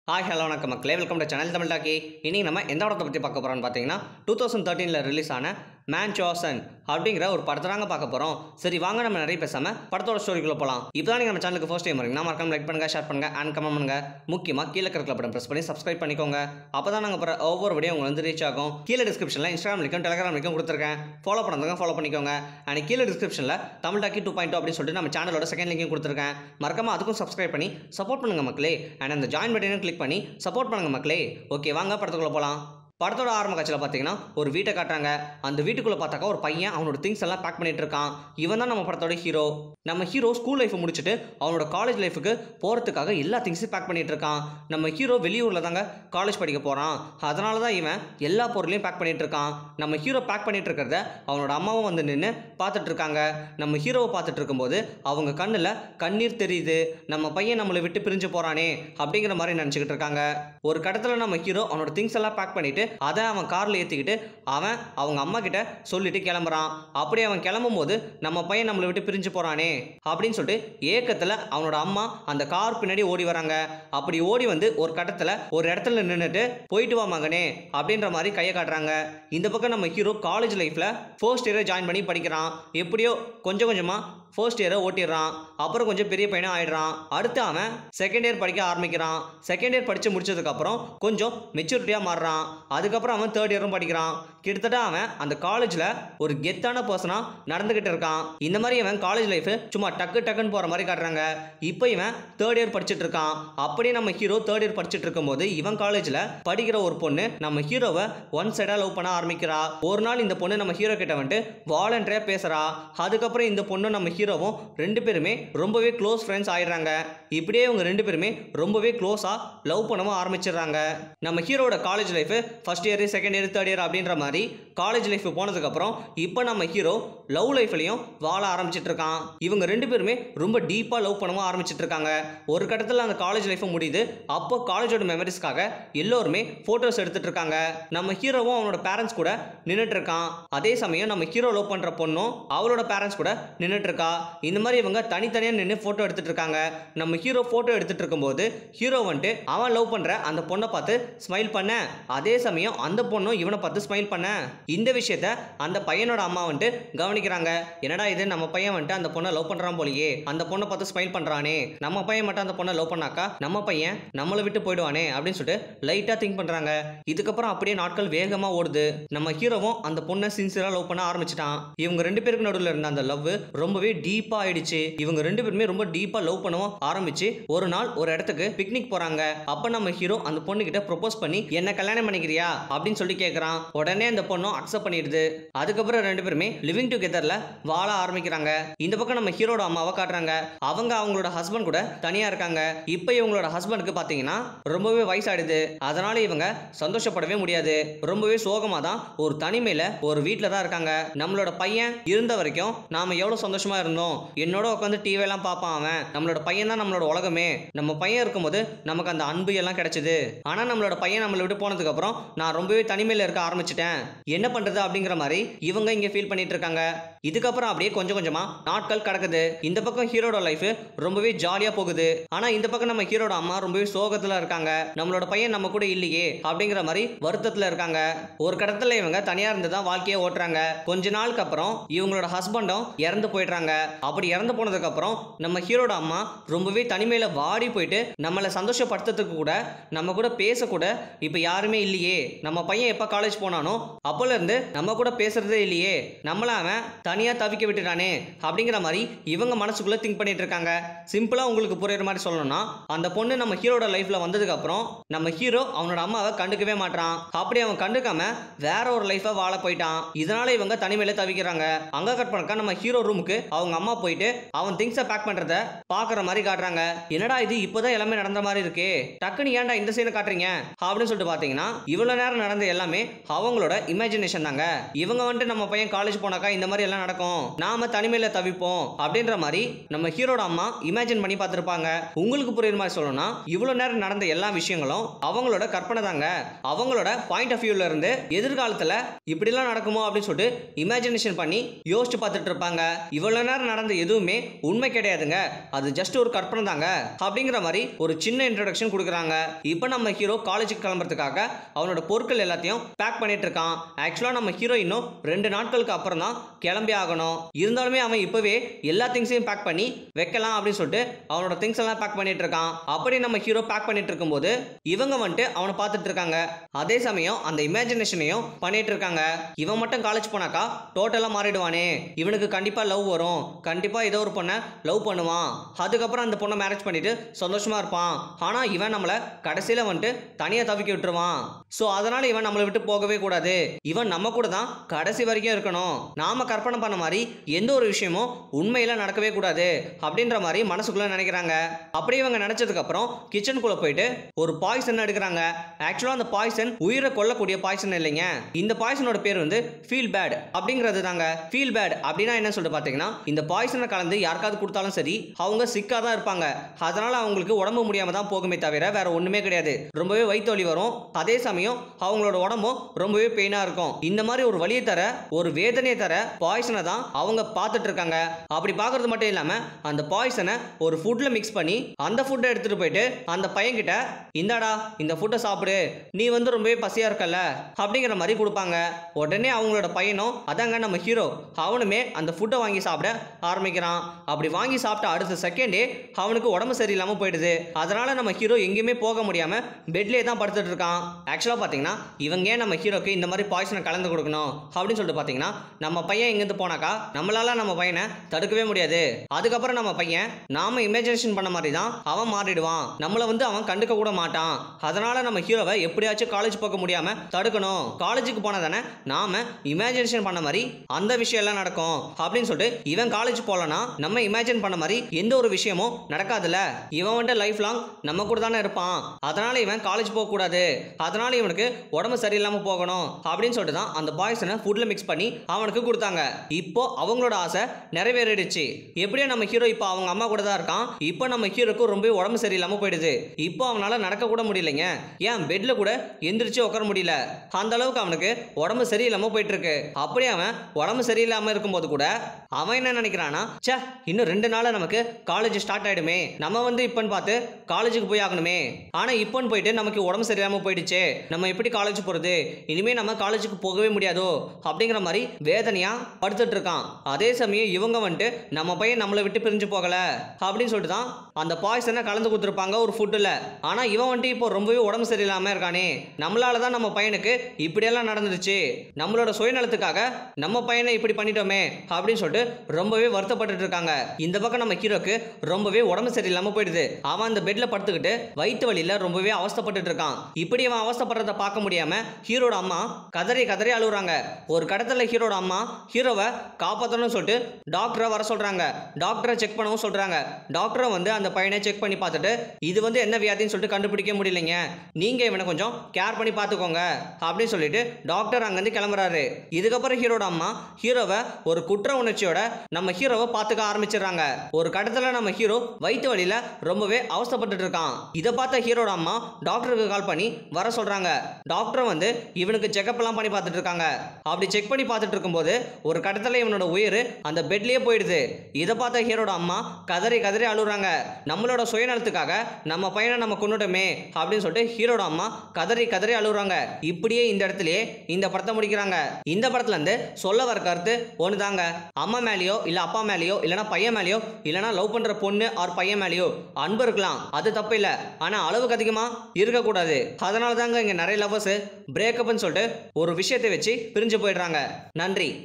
hi hello வணக்கம் மக்களே welcome to channel Tamil talkie இன்னைக்கு நம்ம எந்த படத்தை பற்றி பார்க்க போகிறோம்னு பார்த்தீங்கன்னா டூ தௌசண்ட் தேர்ட்டீனில் ரிலீஸ் ஆன மேன் சோசன் அப்படிங்கிற ஒரு படத்தை தாங்க பார்க்க போகிறோம் சரி வாங்க நம்ம நிறைய பேசாமல் படத்தோட ஸ்டோரிக்குள்ளே போகலாம் இப்போ தான் நீங்கள் நம்ம சேனலுக்கு ஃபர்ஸ்ட் டைம் வரீங்கன்னா மறக்காம லைக் பண்ணுங்கள் ஷேர் பண்ணுங்கள் அண்ட் கமெண்ட் பண்ணுங்கள் முக்கியமாக கீழே இருக்கிற பட்டன் ப்ரெஸ் பண்ணி சப்ஸ்கிரைப் பண்ணிக்கோங்க அப்போ தான் நாங்கள் போகிற ஒவ்வொரு வீடியோ உங்களுக்கு வந்து ரீச் ஆகும் கீழே டிஸ்கிரிப்ஷனில் இன்ஸ்டாகிராம் லிங்க்கும் டெலிகிராம் லிங்க்கும் கொடுத்துருக்கேன் ஃபாலோ பண்ணுறதுங்க ஃபாலோ பண்ணிக்கோங்க அண்ட் கீழே டிஸ்கிரிப்ஷனில் தமிழ் டாக்கி டூ பாயிண்ட் அப்படின்னு சொல்லிட்டு நம்ம சேனலோட செகண்ட் லிங்க்கும் கொடுத்துருக்கேன் மறக்காம அதுக்கும் சப்ஸ்கிரைப் பண்ணி சப்போர்ட் பண்ணுங்க மக்களே அண்ட் அந்த ஜாயின் பட்டனையும் கிளிக் பண்ணி சப்போர்ட் பண்ணுங்க மக்களே ஓகே வாங்க படத்துக்குள்ள போகலாம் படத்தோட ஆரம்ப காட்சியில் பார்த்தீங்கன்னா ஒரு வீட்டை காட்டுறாங்க அந்த வீட்டுக்குள்ளே பார்த்தாக்கா ஒரு பையன் அவனோட திங்ஸ் எல்லாம் பேக் பண்ணிட்டு இருக்கான் இவன் தான் நம்ம படத்தோட ஹீரோ நம்ம ஹீரோ ஸ்கூல் லைஃப் முடிச்சுட்டு அவனோட காலேஜ் லைஃபுக்கு போகிறதுக்காக எல்லா திங்ஸையும் பேக் பண்ணிட்டு இருக்கான் நம்ம ஹீரோ வெளியூரில் தாங்க காலேஜ் படிக்க போகிறான் அதனால தான் இவன் எல்லா பொருளையும் பேக் பண்ணிட்டு இருக்கான் நம்ம ஹீரோ பேக் பண்ணிட்டு இருக்கிறத அவனோட அம்மாவும் வந்து நின்று பார்த்துட்டு இருக்காங்க நம்ம ஹீரோவை பார்த்துட்டு இருக்கும்போது அவங்க கண்ணில் கண்ணீர் தெரியுது நம்ம பையன் நம்மளை விட்டு பிரிஞ்சு போகிறானே அப்படிங்கிற மாதிரி நினச்சிக்கிட்டு இருக்காங்க ஒரு கடத்தில் நம்ம ஹீரோ அவனோட திங்ஸ் எல்லாம் பேக் பண்ணிட்டு அதை அவன் காரில் ஏற்றிக்கிட்டு அவன் அவங்க அம்மா கிட்ட சொல்லிட்டு கிளம்புறான் அப்படி அவன் கிளம்பும் போது நம்ம பையன் நம்மளை விட்டு பிரிஞ்சு போகிறானே அப்படின்னு சொல்லிட்டு ஏக்கத்தில் அவனோட அம்மா அந்த கார் பின்னாடி ஓடி வராங்க அப்படி ஓடி வந்து ஒரு கட்டத்தில் ஒரு இடத்துல நின்றுட்டு போயிட்டு வா மகனே அப்படின்ற மாதிரி கையை காட்டுறாங்க இந்த பக்கம் நம்ம ஹீரோ காலேஜ் லைஃப்பில் ஃபர்ஸ்ட் இயரை ஜாயின் பண்ணி படிக்கிறான் எப்படியோ கொஞ்சம் கொஞ்சமாக ஃபர்ஸ்ட் இயரை ஓட்டிடுறான் அப்புறம் கொஞ்சம் பெரிய பையனாக ஆயிடுறான் அடுத்து அவன் செகண்ட் இயர் படிக்க ஆரம்பிக்கிறான் செகண்ட் இயர் படித்து முடிச்சதுக்கப்புறம் கொஞ்சம் மெச்சூரிட்டியாக மாறுறான் அதுக்கப்புறம் அவன் தேர்ட் இயரும் படிக்கிறான் கிட்டத்தட்ட அவன் அந்த காலேஜில் ஒரு கெத்தான பர்சனாக நடந்துக்கிட்டு இருக்கான் இந்த மாதிரி அவன் காலேஜ் லைஃப் சும்மா டக்கு டக்குன்னு போகிற மாதிரி காட்டுறாங்க இப்போ இவன் தேர்ட் இயர் படிச்சுட்டு இருக்கான் அப்படியே நம்ம ஹீரோ தேர்ட் இயர் படிச்சுட்டு இருக்கும்போது இவன் காலேஜில் படிக்கிற ஒரு பொண்ணு நம்ம ஹீரோவை ஒன் சைடாக லவ் பண்ண ஆரம்பிக்கிறா ஒரு நாள் இந்த பொண்ணு நம்ம ஹீரோ கிட்ட வந்துட்டு வாலண்டரியாக பேசுகிறா அதுக்கப்புறம் இந்த பொண்ணு நம்ம ஹீரோவும் ரெண்டு பேருமே ரொம்பவே க்ளோஸ் ஃப்ரெண்ட்ஸ் ஆயிடுறாங்க இப்படியே இவங்க ரெண்டு பேருமே ரொம்பவே க்ளோஸாக லவ் பண்ணவும் ஆரம்பிச்சிடுறாங்க நம்ம ஹீரோட college life first year second year third year அப்படின்ற மாதிரி காலேஜ் லைஃப் போனதுக்கப்புறம் இப்போ நம்ம ஹீரோ லவ் லைஃப்லையும் வாழ ஆரம்பிச்சிட்டு இருக்கான் இவங்க ரெண்டு பேருமே ரொம்ப டீப்பாக லவ் பண்ணவும் ஆரம்பிச்சிட்டு இருக்காங்க ஒரு கட்டத்தில் அந்த காலேஜ் லைஃப் முடியுது அப்போ காலேஜோட மெமரிஸ்க்காக எல்லோருமே ஃபோட்டோஸ் எடுத்துட்டு இருக்காங்க நம்ம ஹீரோவும் அவனோட பேரண்ட்ஸ் கூட நின்றுட்டு இருக்கான் அதே சமயம் நம்ம ஹீரோ லவ் பண்ணுற பொண்ணும் அவளோட பேரண்ட்ஸ் கூட நின்றுட்டு இருக்கா இந்த மாதிரி இவங்க தனித்தனியாக நின்று ஃபோட்டோ எடுத்துட்டு இருக்காங்க நம்ம ஹீரோ ஃபோட்டோ எடுத்துட்டு இருக்கும்போது ஹீரோ வந்துட்டு அவன் லவ் பண்ணுற அந்த பொண்ணை பார்த்து ஸ்மைல் பண்ண அதே சமயம் அந்த பொண்ணும் இவனை பார்த்து ஸ்மைல் பண்ண இந்த விஷயத்த அந்த பையனோட அம்மா வந்துட்டு கவனிக்கிறாங்க என்னடா இது நம்ம பையன் வந்துட்டு அந்த பொண்ணை லவ் பண்ணுறான் போலயே அந்த பொண்ணை பார்த்து ஸ்மைல் பண்ணுறானே நம்ம பையன் மட்டும் அந்த பொண்ணை லவ் பண்ணாக்கா நம்ம பையன் நம்மளை விட்டு போயிடுவானே அப்படின்னு சொல்லிட்டு லைட்டாக திங்க் பண்ணுறாங்க இதுக்கப்புறம் அப்படியே நாட்கள் வேகமாக ஓடுது நம்ம ஹீரோவும் அந்த பொண்ணை சின்சியராக லவ் பண்ண ஆரம்பிச்சிட்டான் இவங்க ரெண்டு பேருக்கு நடுவில் இருந்த அந்த லவ் ரொம்பவே டீப்பாக ஆயிடுச்சு இவங்க ரெண்டு பேருமே ரொம்ப டீப்பாக லவ் பண்ணவும் ஆரம்பிச்சு ஒரு நாள் ஒரு இடத்துக்கு பிக்னிக் போறாங்க அப்ப நம்ம ஹீரோ அந்த பொண்ணு கிட்ட ப்ரொபோஸ் பண்ணி என்ன கல்யாணம் பண்ணிக்கிறியா அப்படின்னு சொல்லி கேட்கறான் உடனே அந்த பொண்ணும் அக்செப்ட் பண்ணிடுது அதுக்கப்புறம் ரெண்டு பேருமே லிவிங் டுகெதர்ல வாழ ஆரம்பிக்கிறாங்க இந்த பக்கம் நம்ம ஹீரோட அம்மாவை காட்டுறாங்க அவங்க அவங்களோட ஹஸ்பண்ட் கூட தனியா இருக்காங்க இப்போ இவங்களோட ஹஸ்பண்டுக்கு பாத்தீங்கன்னா ரொம்பவே வயசாயிடுது அதனால இவங்க சந்தோஷப்படவே முடியாது ரொம்பவே சோகமா தான் ஒரு தனிமையில ஒரு வீட்டில் தான் இருக்காங்க நம்மளோட பையன் இருந்த வரைக்கும் நாம எவ்வளவு சந்தோஷமா இருந்தோம் என்னோட உட்காந்து டிவி எல்லாம் பார்ப்பான் அவன் நம்மளோட பையன் தான் நம்மளோட உலகமே நம்ம பையன் இருக்கும்போது நமக்கு அந்த அன்பு எல்லாம் கிடைச்சது ஆனா நம்மளோட பையன் நம்மளை விட்டு போனதுக்கு அப்புறம் நான் ரொம்பவே தனிமையில இருக்க ஆரம்பிச்சிட்டேன் என்ன பண்றது அப்படிங்கிற மாதிரி இவங்க இங்க ஃபீல் பண்ணிட்டு இருக்காங்க இதுக்கப்புறம் அப்படியே கொஞ்சம் கொஞ்சமா நாட்கள் கடக்குது இந்த பக்கம் ஹீரோட லைஃப் ரொம்பவே ஜாலியா போகுது ஆனா இந்த பக்கம் நம்ம ஹீரோட அம்மா ரொம்பவே சோகத்துல இருக்காங்க நம்மளோட பையன் நம்ம கூட இல்லையே அப்படிங்கிற மாதிரி வருத்தத்துல இருக்காங்க ஒரு கடத்துல இவங்க தனியா இருந்து தான் வாழ்க்கையை ஓட்டுறாங்க கொஞ்ச நாளுக்கு அப்புறம் இவங்களோட ஹஸ்பண்டும் இறந்து போயிடுறாங்க அப்படி இறந்து போனதுக்கு அப்புறம் நம்ம ஹீரோட அம்மா ரொம்பவே தனிமையில வாடி போயிட்டு நம்மளை சந்தோஷப்படுத்துறதுக்கு கூட நம்ம கூட பேசக்கூட இப்போ யாருமே இல்லையே நம்ம பையன் எப்போ காலேஜ் போனானோ அப்போல இருந்து நம்ம கூட பேசுறதே இல்லையே நம்மள அவன் தனியா தவிக்க விட்டுட்டானே அப்படிங்கிற மாதிரி இவங்க மனசுக்குள்ள திங்க் பண்ணிட்டு இருக்காங்க சிம்பிளா உங்களுக்கு புரியுற மாதிரி சொல்லணும்னா அந்த பொண்ணு நம்ம ஹீரோட லைஃப்ல வந்ததுக்கு அப்புறம் நம்ம ஹீரோ அவனோட அம்மாவை கண்டுக்கவே மாட்டான் அப்படி அவன் கண்டுக்காம வேற ஒரு லைஃபை வாழ போயிட்டான் இதனால இவங்க தனிமையில தவிக்கிறாங்க அங்க கட் பண்ணக்கா நம்ம ஹீரோ ரூமுக்கு அவங்க அம்மா போயிட்டு அவன் திங்ஸை பேக் பண்றத பாக்குற மாதிரி காட்டுறாங்க என்னடா இது இப்போதான் எல்லாமே நடந்த மாதிரி இருக்கே டக்குன்னு ஏன்டா இந்த சீனை காட்டுறீங்க அப்படின்னு சொல்லிட்டு பாத்தீங்கன்னா இவ்வளவு நேரம் நடந்த எல்லாமே அவங்களோட இமேஜினேஷன் தாங்க இவங்க வந்துட்டு நம்ம பையன் காலேஜ் போனாக்கா இந்த மாதிரி எல்லாம் நடக்கும் நாம தனிமையில தவிப்போம் அப்படின்ற மாதிரி நம்ம ஹீரோட அம்மா இமேஜின் பண்ணி பார்த்துருப்பாங்க உங்களுக்கு புரியுற மாதிரி சொல்லணும்னா இவ்வளவு நேரம் நடந்த எல்லா விஷயங்களும் அவங்களோட கற்பனை தாங்க அவங்களோட பாயிண்ட் ஆஃப் வியூல இருந்து எதிர்காலத்துல இப்படிலாம் நடக்குமோ அப்படின்னு சொல்லிட்டு இமேஜினேஷன் பண்ணி யோசிச்சு பார்த்துட்டு இருப்பாங்க இவ்வளவு நேரம் நேரம் நடந்த எதுவுமே உண்மை கிடையாதுங்க அது ஜஸ்ட் ஒரு கற்பனை தாங்க அப்படிங்கிற மாதிரி ஒரு சின்ன இன்ட்ரடக்ஷன் கொடுக்குறாங்க இப்போ நம்ம ஹீரோ காலேஜுக்கு கிளம்புறதுக்காக அவனோட பொருட்கள் எல்லாத்தையும் பேக் பண்ணிட்டு இருக்கான் ஆக்சுவலாக நம்ம ஹீரோ இன்னும் ரெண்டு நாட்களுக்கு அப்புறம் தான் கிளம்பி ஆகணும் இருந்தாலுமே அவன் இப்போவே எல்லா திங்ஸையும் பேக் பண்ணி வைக்கலாம் அப்படின்னு சொல்லிட்டு அவனோட திங்ஸ் எல்லாம் பேக் பண்ணிட்டு இருக்கான் அப்படி நம்ம ஹீரோ பேக் பண்ணிட்டு இருக்கும்போது இவங்க வந்துட்டு அவனை பார்த்துட்டு இருக்காங்க அதே சமயம் அந்த இமேஜினேஷனையும் பண்ணிட்டு இருக்காங்க இவன் மட்டும் காலேஜ் போனாக்கா டோட்டலாக மாறிடுவானே இவனுக்கு கண்டிப்பாக லவ் வரும் கண்டிப்பாக ஏதோ ஒரு பொண்ணை லவ் பண்ணுவான் அதுக்கப்புறம் அந்த பொண்ணை மேரேஜ் பண்ணிட்டு சந்தோஷமா இருப்பான் ஆனால் இவன் நம்மளை கடைசியில் வந்துட்டு தனியாக தவிக்க விட்டுருவான் ஸோ அதனால இவன் நம்மளை விட்டு போகவே கூடாது இவன் நம்ம கூட தான் கடைசி வரைக்கும் இருக்கணும் நாம கற்பனை பண்ண மாதிரி எந்த ஒரு விஷயமும் உண்மையில நடக்கவே கூடாது அப்படின்ற மாதிரி மனசுக்குள்ள நினைக்கிறாங்க அப்படி இவங்க நினைச்சதுக்கு அப்புறம் கிச்சனுக்குள்ள போயிட்டு ஒரு பாய்சன் எடுக்கிறாங்க ஆக்சுவலாக அந்த பாய்சன் உயிரை கொல்லக்கூடிய பாய்சன் இல்லைங்க இந்த பாய்சனோட பேர் வந்து ஃபீல் பேட் அப்படிங்கிறது தாங்க ஃபீல் பேட் அப்படின்னா என்ன சொல்லிட்டு பார்த்தீங்கன்னா இந்த பாய்சனை கலந்து யாருக்காவது கொடுத்தாலும் சரி அவங்க சிக்காக தான் இருப்பாங்க அதனால அவங்களுக்கு உடம்பு முடியாம தான் போகுமே தவிர வேற ஒண்ணுமே கிடையாது ரொம்பவே வயிற்று வலி வரும் அதே சமயம் அவங்களோட உடம்பும் ரொம்பவே பெயினா இருக்கும் இந்த மாதிரி ஒரு வலியை தர ஒரு வேதனையை தர பாய்சனை தான் அவங்க பார்த்துட்டு இருக்காங்க அப்படி பார்க்கறது மட்டும் இல்லாம அந்த பாய்சனை ஒரு ஃபுட்ல மிக்ஸ் பண்ணி அந்த ஃபுட்டை எடுத்துட்டு போயிட்டு அந்த பையன்கிட்ட இந்தாடா இந்த ஃபுட்டை சாப்பிடு நீ வந்து ரொம்பவே பசியா இருக்கல்ல அப்படிங்கிற மாதிரி கொடுப்பாங்க உடனே அவங்களோட பையனும் அதாங்க நம்ம ஹீரோ அவனுமே அந்த ஃபுட்டை வாங்கி சாப்பிட ஆரம்பிக்கிறான் அப்படி வாங்கி சாப்பிட்ட அடுத்த செகண்டே அவனுக்கு உடம்பு சரியில்லாமல் போயிடுது அதனால நம்ம ஹீரோ எங்கேயுமே போக முடியாம பெட்லேயே தான் படுத்துட்டு இருக்கான் ஆக்சுவலாக பார்த்தீங்கன்னா இவங்க ஏன் நம்ம ஹீரோக்கு இந்த மாதிரி பாய்சனை கலந்து கொடுக்கணும் அப்படின்னு சொல்லிட்டு பார்த்தீங்கன்னா நம்ம பையன் இங்கேருந்து போனாக்கா நம்மளால நம்ம பையனை தடுக்கவே முடியாது அதுக்கப்புறம் நம்ம பையன் நாம இமேஜினேஷன் பண்ண மாதிரி தான் அவன் மாறிடுவான் நம்மளை வந்து அவன் கண்டுக்க கூட மாட்டான் அதனால நம்ம ஹீரோவை எப்படியாச்சும் காலேஜ் போக முடியாம தடுக்கணும் காலேஜுக்கு போனா தானே நாம இமேஜினேஷன் பண்ண மாதிரி அந்த விஷயம் எல்லாம் நடக்கும் அப்படின்னு சொல்லிட்டு இவன் காலேஜ் போலனா நம்ம இமேஜின் பண்ண மாதிரி எந்த ஒரு விஷயமும் நடக்காதுல்ல இவன் வந்துட்டு லைஃப் லாங் நம்ம கூட தானே இருப்பான் அதனால இவன் காலேஜ் போக கூடாது அதனால இவனுக்கு உடம்பு சரியில்லாம போகணும் அப்படின்னு சொல்லிட்டு தான் அந்த பாய்சனை ஃபுட்ல மிக்ஸ் பண்ணி அவனுக்கு கொடுத்தாங்க இப்போ அவங்களோட ஆசை நிறைவேறிடுச்சு எப்படியோ நம்ம ஹீரோ இப்போ அவங்க அம்மா கூட தான் இருக்கான் இப்போ நம்ம ஹீரோக்கு ரொம்ப உடம்பு சரியில்லாம போயிடுது இப்போ அவனால நடக்க கூட முடியலைங்க ஏன் பெட்ல கூட எந்திரிச்சு உட்கார முடியல அந்த அளவுக்கு அவனுக்கு உடம்பு சரியில்லாம போயிட்டு இருக்கு அப்படியே அவன் உடம்பு சரியில்லாம இருக்கும்போது கூட அவன் என்ன நினைக்கிறானா ச்சே இன்னும் ரெண்டு நாள்ல நமக்கு காலேஜ் ஸ்டார்ட் ஆயிடுமே நம்ம வந்து இப்பன்னு பார்த்து காலேஜுக்கு போய் ஆகணுமே ஆனா இப்பன்னு போயிட்டு நமக்கு உடம்பு சரியில்லாம போயிடுச்சே நம்ம எப்படி காலேஜ் போறது இனிமே நம்ம காலேஜுக்கு போகவே முடியாதோ அப்படிங்கிற மாதிரி வேதனையா படுத்துட்டு இருக்கான் அதே சமயம் இவங்க வந்துட்டு நம்ம பையன் நம்மளை விட்டு பிரிஞ்சு போகல அப்படின்னு சொல்லிட்டு தான் அந்த பாய்சனை கலந்து கொடுத்துருப்பாங்க ஒரு ஃபுட்டில் ஆனா இவன் வந்துட்டு இப்போ ரொம்பவே உடம்பு சரியில்லாம இருக்கானே நம்மளால தான் நம்ம பையனுக்கு இப்படியெல்லாம் நடந்துருச்சு நம்மளோட சுயநலத்துக்காக நம்ம பையனை இப்படி பண்ணிட்டோமே அப்படின்னு சொல்லிட்டு ரொம்பவே வருத்தப்பட்டுட்டு இருக்காங்க இந்த பக்கம் நம்ம ஹீரோக்கு ரொம்பவே உடம்பு சரியில்லாம போயிடுது அவன் அந்த பெட்ல படுத்துக்கிட்டு வயிற்று வலியில ரொம்பவே அவஸ்தைப்பட்டுட்டு இருக்கான் இப்படி அவன் அவஸ்தைப்படுறத பார்க்க முடியாம ஹீரோட அம்மா கதறி கதறி அழுகுறாங்க ஒரு கடத்தல ஹீரோட அம்மா ஹீரோவை காப்பாற்றணும்னு சொல்லிட்டு டாக்டரை வர சொல்றாங்க டாக்டரை செக் பண்ணவும் சொல்றாங்க டாக்டரும் வந்து அந்த பையனை செக் பண்ணி பார்த்துட்டு இது வந்து என்ன வியாதின்னு சொல்லிட்டு கண்டுபிடிக்க முடியலைங்க நீங்க இவனை கொஞ்சம் கேர் பண்ணி பார்த்துக்கோங்க அப்படின்னு சொல்லிட்டு டாக்டர் அங்கேருந்து கிளம்புறாரு இதுக்கப்புறம் ஹீரோட அம்மா ஹீரோவை ஒரு குற்ற உணர்ச்சியோட நம்ம ஹீரோவை பார்த்துக்க ஆரம்பிச்சிடுறாங்க ஒரு கட்டத்துல நம்ம ஹீரோ வயிற்று வலியில ரொம்பவே அவஸ்தைப்பட்டுட்டு இருக்கான் இதை பார்த்த ஹீரோட அம்மா டாக்டருக்கு கால் பண்ணி வர சொல்றாங்க டாக்டர் வந்து இவனுக்கு செக்அப் எல்லாம் பண்ணி பார்த்துட்டு இருக்காங்க அப்படி செக் பண்ணி பார்த்துட்டு இருக்கும்போது ஒரு கட்டத்துல இவனோட உயிர் அந்த பெட்லயே போயிடுது இதை பார்த்த ஹீரோட அம்மா கதறி கதறி அழுகுறாங்க நம்மளோட சுயநலத்துக்காக நம்ம பையனை நம்ம கொண்டுட்டோமே அப்படின்னு சொல்லிட்டு ஹீரோட அம்மா கதறி கதறி அழுகுறாங்க இப்படியே இந்த இடத்துலயே இந்த படத்தை முடிக்கிறாங்க இந்த படத்துல இருந்து சொல்ல வர கருத்து ஒன்று தாங்க அம்மா மேலேயோ இல்லை அப்பா மேலேயோ இல்லைனா பையன் மேலேயோ இல்லைனா லவ் பண்ற பொண்ணு ஆர் பையன் மேலேயோ அன்பு இருக்கலாம் அது தப்பு இல்லை ஆனா அளவுக்கு அதிகமா இருக்கக்கூடாது அதனால தாங்க இங்க நிறைய லவ்வர்ஸ் பிரேக்கப்னு சொல்லிட்டு ஒரு விஷயத்தை வச்சு பிரிஞ்சு போயிடுறாங்க நன்றி